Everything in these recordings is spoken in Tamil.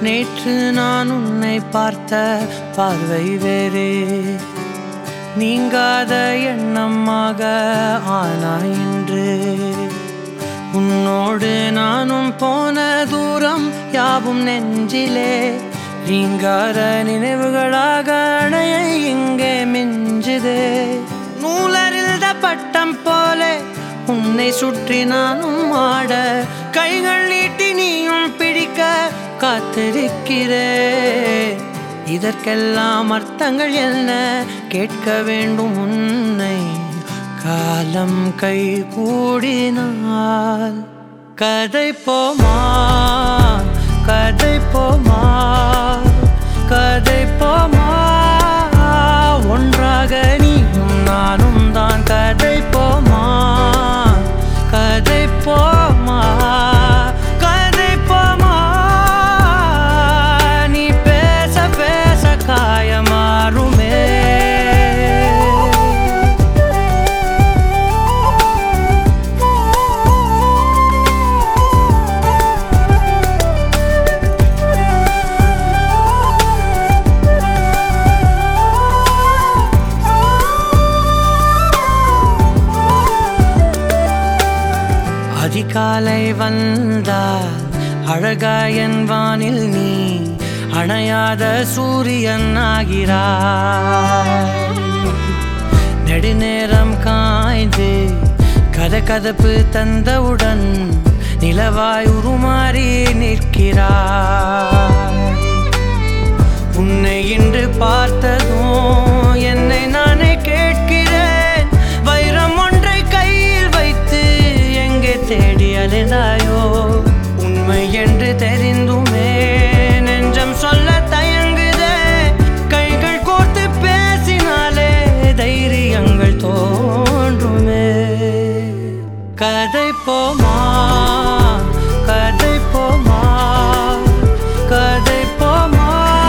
நேற்று நான் உன்னை பார்த்த பார்வை வேறே நீங்காத எண்ணமாக ஆனாய் இன்று உன்னோடு நானும் போன தூரம் யாவும் நெஞ்சிலே நீங்காத நினைவுகளாக அணைய இங்கே மிஞ்சுதே நூலறிந்த பட்டம் போல உன்னை சுற்றி நானும் ஆட கைகள் நீட்டி நீயும் பிடிக்க காத்திருக்கிறே இதற்கெல்லாம் அர்த்தங்கள் என்ன கேட்க வேண்டும் உன்னை காலம் கை கூடினால் கதை போமா கதை போமா கதை போமா ஒன்றாக நீயும் நானும் தான் கதை போமா கதை போமா கதை போமா நீ பேச பேச காயமாறுமே அதிகாலை வந்தால் அழகாயன் வானில் நீ அணையாத சூரியன் ஆகிறாய் நெடுநேரம் காய்ந்து கதகதப்பு தந்தவுடன் நிலவாய் உருமாறி நிற்கிறாய் உன்னை இன்று பார்த்ததும் என்னை நானே கேட்கிறேன் வைரம் ஒன்றை கையில் வைத்து எங்கே தேடி அலைந்தாயோ உண்மை என்று தெரிந்துமே நெஞ்சம் சொல்ல தயங்குதே கைகள் கோர்த்து பேசினாலே தைரியங்கள் தோன்றுமே கதை போமா கதை போமா கதை போமா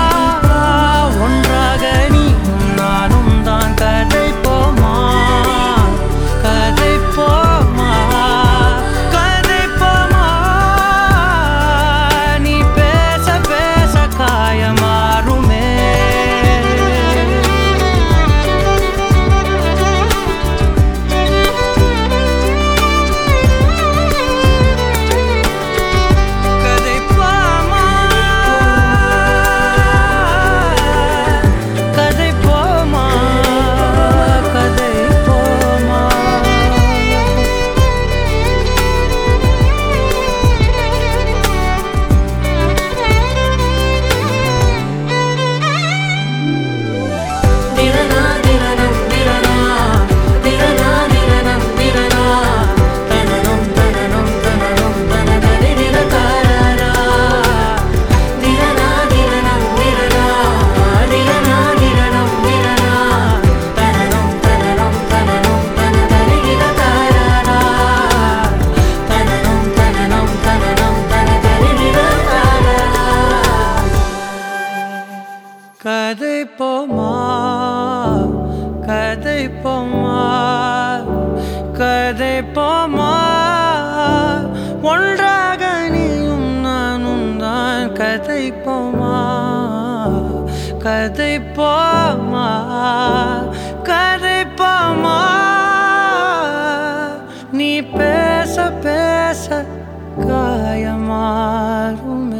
ஒன்றாக நீயும் நானும் தான் கதை போமா கதை போமா கதை போமா நீ பேச பேச காயமாறுமே கதை போமா கதை போமா கதை போமா திரனா திரனம் திரனா திரனா திரனம் திரனா தனனம் தனனம் தனனம் தனதரி நிரகாரா திரனா திரனம் திரனா திரனா திரனம் திரனா தனனம் தனனம் தனனம் தனதரி நிரகாரா தனனம் தனனம் தனனம் தனதரி நிரகாரா கதை போமா கதை போமா கதை போமா ஒன்றாக நீயும் நானும் தான் கதை போமா கதை போமா கதை போமா நீ பேச பேச காயமாறுமே